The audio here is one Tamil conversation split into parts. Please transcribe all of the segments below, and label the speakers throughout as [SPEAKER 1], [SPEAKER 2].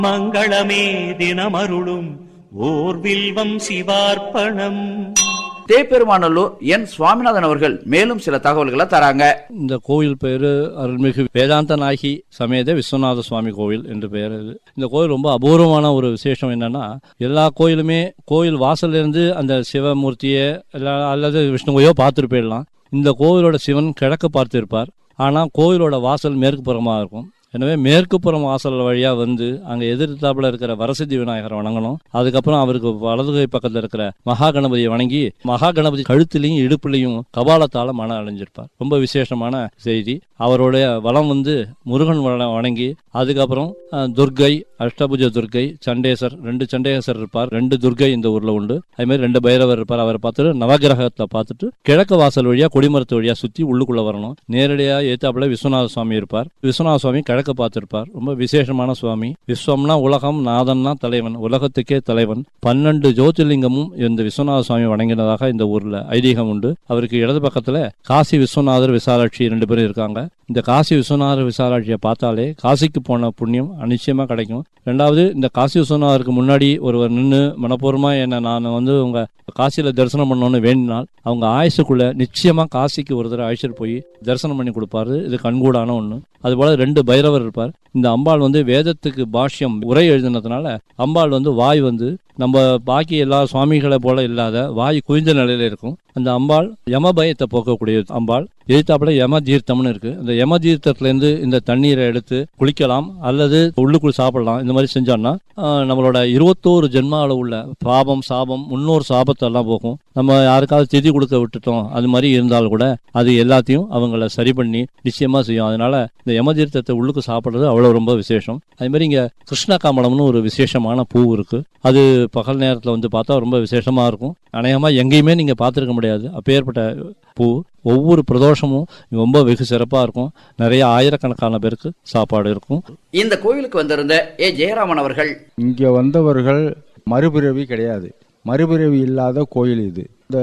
[SPEAKER 1] மங்களமே தினமருளும் ஓர் வில்வம் சிவார்ப்பணம்
[SPEAKER 2] தேப்பெருமாநல்லூர் என் சுவாமிநாதன் அவர்கள் மேலும் சில தகவல்களை தராங்க
[SPEAKER 3] இந்த கோயில் பேரு அருள்மிகு வேதாந்த நாயகி சமேத விஸ்வநாத சுவாமி கோவில் என்று பெயர் இது இந்த கோயில் ரொம்ப அபூர்வமான ஒரு விசேஷம் என்னன்னா எல்லா கோயிலுமே கோயில் வாசல்ல இருந்து அந்த சிவமூர்த்தியை இல்ல- அல்லது விஷ்ணுவையோ பார்த்துட்டு போயிடலாம் இந்த கோவிலோட சிவன் கிழக்கு பார்த்திருப்பார் ஆனா கோவிலோட வாசல் மேற்கு புறமா இருக்கும் எனவே மேற்கு புறம் வாசல் வழியா வந்து அங்க எதிர்த்தாப்புல இருக்கிற வரசித்தி விநாயகரை வணங்கணும் அதுக்கப்புறம் அவருக்கு வலது கை பக்கத்துல இருக்கிற மகா கணபதியை வணங்கி மகா கணபதி கழுத்துலையும் இடுப்புலையும் கபாலத்தால மன அடைஞ்சிருப்பார் ரொம்ப விசேஷமான செய்தி அவருடைய வலம் வந்து முருகன் வள- வணங்கி அதுக்கப்புறம் அஹ், துர்க்கை அஷ்டபுஜ துர்க்கை சண்டேசர் ரெண்டு சண்டேசர் இருப்பார் ரெண்டு துர்க்கை இந்த ஊர்ல உண்டு அதே மாதிரி ரெண்டு பைரவர் இருப்பார் அவரை பார்த்துட்டு நவகிரகத்தை பார்த்துட்டு கிழக்கு வாசல் வழியா கொடிமரத்து வழியா சுத்தி உள்ளுக்குள்ள வரணும் நேரடியா ஏத்தாப்புல விஸ்வநாத சுவாமி இருப்பார் விஸ்வநாத சுவாமி கிழக்கு பார்த்திருப்பார் ரொம்ப விசேஷமான சுவாமி விஸ்வம்னா உலகம் நாதன்னா தலைவன் உலகத்துக்கே தலைவன் பன்னெண்டு ஜோதிர்லிங்கமும் இந்த விஸ்வநாத சுவாமி வணங்கினதாக இந்த ஊர்ல ஐதீகம் உண்டு அவருக்கு இடது பக்கத்துல காசி விஸ்வநாதர் விசாலாட்சி ரெண்டு பேரும் இருக்காங்க இந்த காசி விஸ்வநாதர் விசாலாட்சியை பார்த்தாலே காசிக்கு போன புண்ணியம் நிச்சயமா கிடைக்கும் ரெண்டாவது இந்த காசி விஸ்வநாதருக்கு முன்னாடி ஒருவர் நின்று மனப்பூர்வமா என்ன நான் வந்து உங்க காசியில தரிசனம் பண்ணணும்னு வேண்டினால் அவங்க ஆயுசுக்குள்ள நிச்சயமா காசிக்கு ஒரு தடவை அழைச்சிட்டு போய் தரிசனம் பண்ணி கொடுப்பாரு இது கண்கூடான ஒண்ணு அது போல ரெண்டு பைரவர் இருப்பார் இந்த அம்பாள் வந்து வேதத்துக்கு பாஷ்யம் உரை எழுதினதுனால அம்பாள் வந்து வாய் வந்து நம்ம பாக்கி எல்லா சுவாமிகளை போல இல்லாத வாய் குவிந்த நிலையில இருக்கும் அந்த அம்பாள் யம பயத்தை போக்கக்கூடிய அம்பாள் எதிர்த்தாப்புல யம தீர்த்தம்னு இருக்கு இந்த யம தீர்த்தத்துல இருந்து இந்த தண்ணீரை எடுத்து குளிக்கலாம் அல்லது உள்ளுக்குள் சாப்பிடலாம் இந்த மாதிரி செஞ்சோம்னா ஆஹ், நம்மளோட இருபத்தோரு ஜென்மாவில் உள்ள பாபம் சாபம் முன்னோர் சாபத்தெல்லாம் போகும் நம்ம யாருக்காவது திதி கொடுக்க விட்டுட்டோம் அது மாதிரி இருந்தாலும் கூட அது எல்லாத்தையும் அவங்கள சரி பண்ணி நிச்சயமா செய்யும் அதனால இந்த யம தீர்த்தத்தை உள்ளுக்கு சாப்பிடுறது அவ்வளவு ரொம்ப விசேஷம் அதே மாதிரி இங்க கிருஷ்ண கமலம்னு ஒரு விசேஷமான பூ இருக்கு அது பகல் நேரத்துல வந்து பார்த்தா ரொம்ப விசேஷமா இருக்கும் அநேகமா எங்கேயுமே நீங்க பார்த்திருக்க முடியாது அப்பேற்பட்ட பூ ஒவ்வொரு பிரதோஷமும் ரொம்ப வெகு சிறப்பா இருக்கும் நிறைய ஆயிரக்கணக்கான பேருக்கு சாப்பாடு இருக்கும்
[SPEAKER 2] இந்த கோயிலுக்கு வந்திருந்த ஏ ஜெயராமன் அவர்கள்
[SPEAKER 4] இங்கே வந்தவர்கள் மறுபிறவி கிடையாது மறுபிறவி இல்லாத கோயில் இது இந்த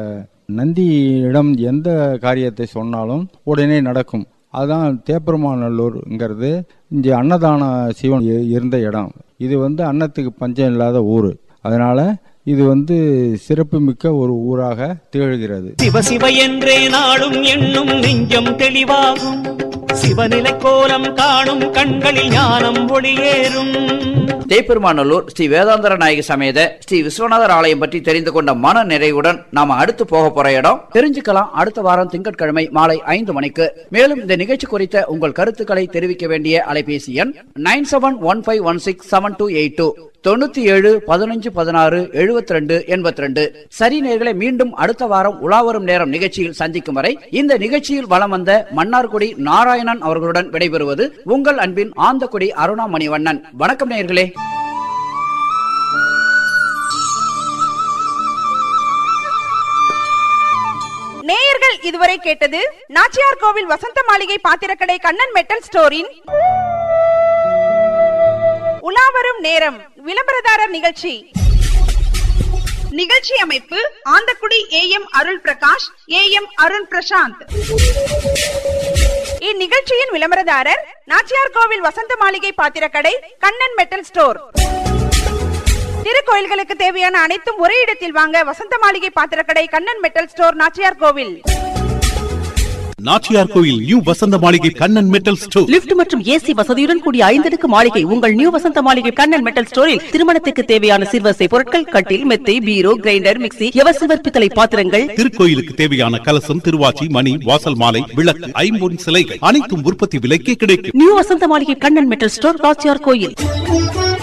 [SPEAKER 4] நந்தியிடம் எந்த காரியத்தை சொன்னாலும் உடனே நடக்கும் அதான் தேப்பெருமாநல்லூர்ங்கிறது இங்கே அன்னதான சிவன் இ- இருந்த இடம் இது வந்து அன்னத்துக்கு பஞ்சம் இல்லாத ஊர் அதனால இது வந்து சிறப்புமிக்க ஒரு ஊராக திகழ்கிறது
[SPEAKER 1] சிவ சிவ என்றே நாளும் எண்ணும் நெஞ்சம் தெளிவாகும் சிவநிலை கோலம் காணும் கண்களில் ஞானம் ஒளியேறும்
[SPEAKER 2] தேப்பெருமாநல்லூர் ஸ்ரீ வேதாந்தர நாயகி சமேத ஸ்ரீ விஸ்வநாதர் ஆலயம் பற்றி தெரிந்து கொண்ட மன நிறைவுடன் நாம அடுத்து போக போற இடம் தெரிஞ்சுக்கலாம் அடுத்த வாரம் திங்கட்கிழமை மாலை ஐந்து மணிக்கு மேலும் இந்த நிகழ்ச்சி குறித்த உங்கள் கருத்துக்களை தெரிவிக்க வேண்டிய அலைபேசி எண் nine seven one five one six seven two eight two தொண்ணூத்தி ஏழு பதினஞ்சு பதினாறு எழுபத்தி ரெண்டு எண்பத்தி ரெண்டு சரி நேர்களை மீண்டும் அடுத்த வாரம் உலாவரும் நேரம் நிகழ்ச்சியில் சந்திக்கும் வரை இந்த நிகழ்ச்சியில் வலம் வந்த மன்னார்குடி நாராயணன் அவர்களுடன் விடைபெறுவது உங்கள் அன்பின் ஆந்தக்குடி அருணா மணிவண்ணன் வணக்கம் நேயர்களே
[SPEAKER 5] நேயர்கள் இதுவரை கேட்டது நாச்சியார் கோவில் வசந்த மாளிகை பாத்திரக்கடை கண்ணன் மெட்டல் ஸ்டோரின் உலாவரும் நேரம் விளம்பரதாரர் நிகழ்ச்சி நிகழ்ச்சி அமைப்பு Anthakudi A M Arul Prakash A M Arun Prasanth இந்நிகழ்ச்சியின் விளம்பரதாரர் நாச்சியார் கோவில் வசந்த மாளிகை பாத்திரக்கடை கண்ணன் மெட்டல் ஸ்டோர் திருக்கோயில்களுக்கு தேவையான அனைத்தும் ஒரே இடத்தில் வாங்க வசந்த மாளிகை பாத்திரக்கடை Kannan metal store Nachiyar Kovil
[SPEAKER 6] Nachiyar Kovil new Vasantha Maligai Kannan metal store
[SPEAKER 7] lift மற்றும் ஏசி வசதியுடன் கூடிய ஐந்தடுக்கு மாளிகை உங்கள் நியூ வசந்த மாளிகை கண்ணன் மெட்டல் ஸ்டோரில் திருமணத்துக்கு தேவையான சிறுவசை பொருட்கள் கட்டில் மெத்தை பீரோ கிரைண்டர் மிக்ஸி எவசிவர் பித்தளை பாத்திரங்கள்
[SPEAKER 6] திருக்கோயிலுக்கு தேவையான கலசம் திருவாச்சி மணி வாசல் மாலை விளக்கு ஐம்பொன் சிலைகள் அனைத்தும் உற்பத்தி விலைக்கே கிடைக்கும்
[SPEAKER 7] new Vasantha Maligai Kannan metal store ராச்சியார் கோயில்